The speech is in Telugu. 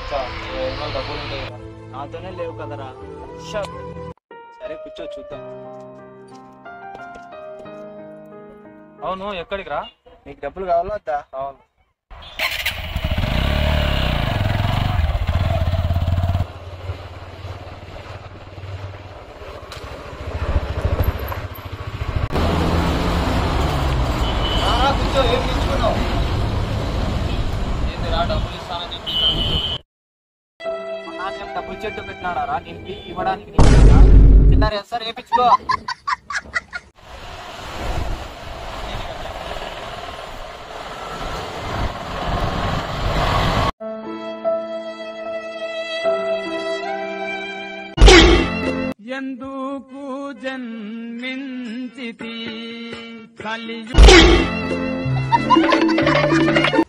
ఇచ్చా ఏమో డబ్బులు ఉంటాయి కదా. నాతోనే లేవు కదరా షా. సరే కూర్చో చూద్దాం అవును ఎక్కడికి రా నీకు డబ్బులు కావాలా వద్దా కావాలి రారా, కూర్చో ఏం తెచ్చుకున్నావు ఏంది రా డబ్బులు ఇస్తానని చెప్పి ఇక్కడ కూర్చో. మా నాన్న ఏం డబ్బులు చెట్టు పెట్టినాడా రా నింపి ఇవ్వడానికి నీకు లేదా? చిల్లర ఎస్ఆర్ వేపించుకో ఎందుకు జన్మించితి కలియు